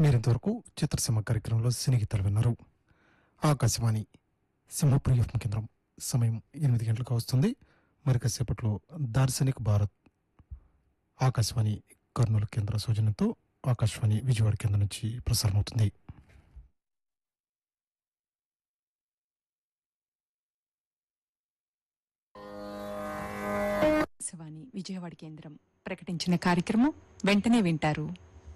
మీరింతవరకు చిత్రసీమ కార్యక్రమంలో సినీ గీతాలు విన్నారు ఆకాశవాణి సింహప్రియ ఎఫ్ఎం కేంద్రం సమయం ఎనిమిది గంటలకు వస్తుంది మరి కాసేపట్లో దార్శనిక్ భారత్ ఆకాశవాణి కర్నూలు కేంద్ర సౌజన్యంతో ఆకాశవాణి విజయవాడ కేంద్రం నుంచి ప్రసారమవుతుంది ఆకాశవాణి విజయవాడ కేంద్రం ప్రకటించిన కార్యక్రమం వెంటనే వింటారు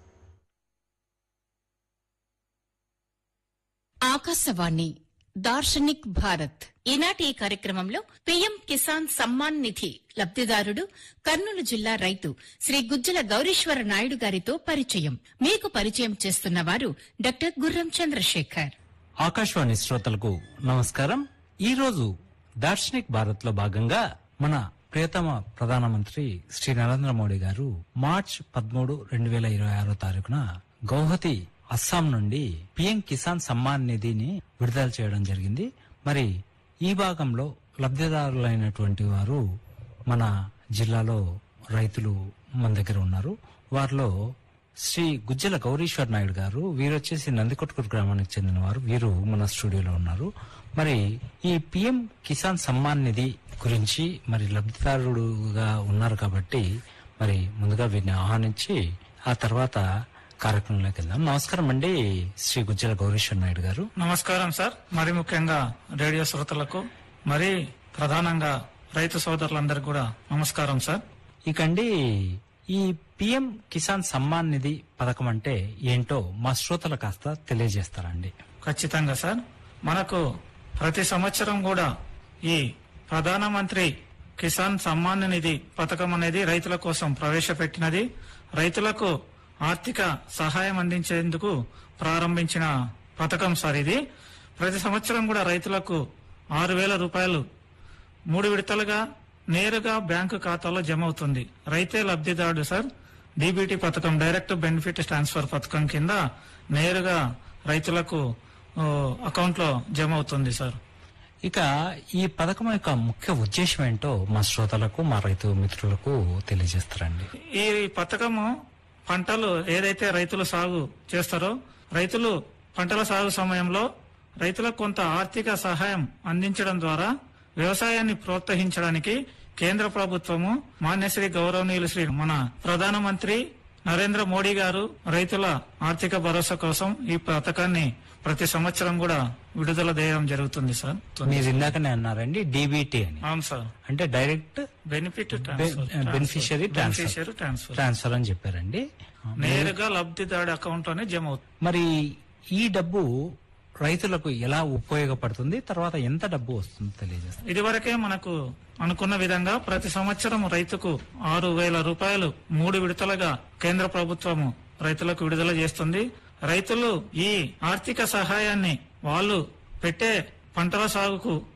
ఆకాశవాణి దార్శనిక్ భారత్ ఈనాటి ఈ కార్యక్రమంలో పీఎం కిసాన్ సమ్మాన్ నిధి లబ్దిదారుడు కర్నూలు జిల్లా రైతు శ్రీ గుజ్జల గౌరీశ్వర నాయుడు గారితో పరిచయం మీకు పరిచయం చేస్తున్న వారు డాక్టర్ గుర్రం చంద్రశేఖర్ ఆకాశవాణి శ్రోతలకు నమస్కారం ఈ రోజు దార్శనిక్ భారత్ లో భాగంగా మన ప్రియతమ ప్రధానమంత్రి శ్రీ నరేంద్ర మోడీ గారు మార్చ్ పదమూడు రెండు వేల ఇరవై ఆరో తారీఖున గౌహతి అస్సాం నుండి పిఎం కిసాన్ సమ్మాన్ నిధిని విడుదల చేయడం జరిగింది మరి ఈ భాగంలో లబ్ధిదారులైనటువంటి వారు మన జిల్లాలో రైతులు మన దగ్గర ఉన్నారు వారిలో శ్రీ గుజ్జల గౌరీశ్వర్ నాయుడు గారు వీరు వచ్చేసి నందికొట్కూరు గ్రామానికి చెందిన వారు వీరు మన స్టూడియోలో ఉన్నారు మరి ఈ పిఎం కిసాన్ సమ్మాన్ నిధి గురించి మరి లబ్ధిదారుడుగా ఉన్నారు కాబట్టి మరి ముందుగా వీరిని ఆహ్వానించి ఆ తర్వాత కార్యక్రమంలోకి వెళ్దాం నమస్కారం అండి శ్రీ గుజ్జల గౌరీశ్వర్ నాయుడు గారు నమస్కారం సార్ మరి ముఖ్యంగా రేడియో శ్రోతలకు మరి ప్రధానంగా రైతు సోదరులందరికీ కూడా నమస్కారం సార్ ఇకండి ఈ పిఎం కిసాన్ సమ్మాన్ నిధి పథకం అంటే ఏంటో మా శ్రోతలు కాస్త తెలియజేస్తారండి ఖచ్చితంగా సార్ మనకు ప్రతి సంవత్సరం కూడా ఈ ప్రధానమంత్రి కిసాన్ సమ్మాన్ నిధి పథకం అనేది రైతుల కోసం ప్రవేశపెట్టినది రైతులకు ఆర్థిక సహాయం అందించేందుకు ప్రారంభించిన పథకం సార్ ఇది ప్రతి సంవత్సరం కూడా రైతులకు ఆరు వేల రూపాయలు మూడు విడతలుగా నేరుగా బ్యాంకు ఖాతాలో జమ అవుతుంది రైతే లబ్ధిదారుడు సార్ డీబీటీ పథకం డైరెక్ట్ బెనిఫిట్ ట్రాన్స్ఫర్ పథకం కింద నేరుగా రైతులకు ఓ, అకౌంట్లో జమ అవుతుంది సార్ ఇక ఈ పథకం యొక్క ముఖ్య ఉద్దేశం ఏంటో మా శ్రోతలకు మా రైతు మిత్రులకు తెలియజేస్తారండి ఈ పథకము పంటలు ఏదైతే రైతులు సాగు చేస్తారో రైతులు పంటల సాగు సమయంలో రైతులకు కొంత ఆర్థిక సహాయం అందించడం ద్వారా వ్యవసాయాన్ని ప్రోత్సహించడానికి కేంద్ర ప్రభుత్వము మాన్యశ్రీ గౌరవనీయులు శ్రీ మన ప్రధానమంత్రి నరేంద్ర మోడీ గారు రైతుల ఆర్థిక భరోసా కోసం ఈ పథకాన్ని ప్రతి సంవత్సరం కూడా విడుదల చేయడం జరుగుతుంది సార్ మీరు ఇందాకనే అన్నారండి డీబీటీ అని అవును సార్ అంటే direct benefit beneficiary transfer beneficiary transfer transfer అని చెప్పారండి నేరుగా లబ్ధిదారుడి అకౌంట్ లోనే జమ అవుతుంది మరి ఈ డబ్బు రైతులకు ఎలా ఉపయోగపడుతుంది తర్వాత ఎంత డబ్బు వస్తుందో తెలియజేస్తారు ఇదివరకే మనకు అనుకున్న విధంగా ప్రతి సంవత్సరం రైతుకు ఆరు వేల రూపాయలు మూడు విడతలుగా కేంద్ర ప్రభుత్వము రైతులకు విడుదల చేస్తుంది రైతులు ఈ ఆర్థిక సహాయాన్ని వాళ్ళు పెట్టే పంటల సాగుకు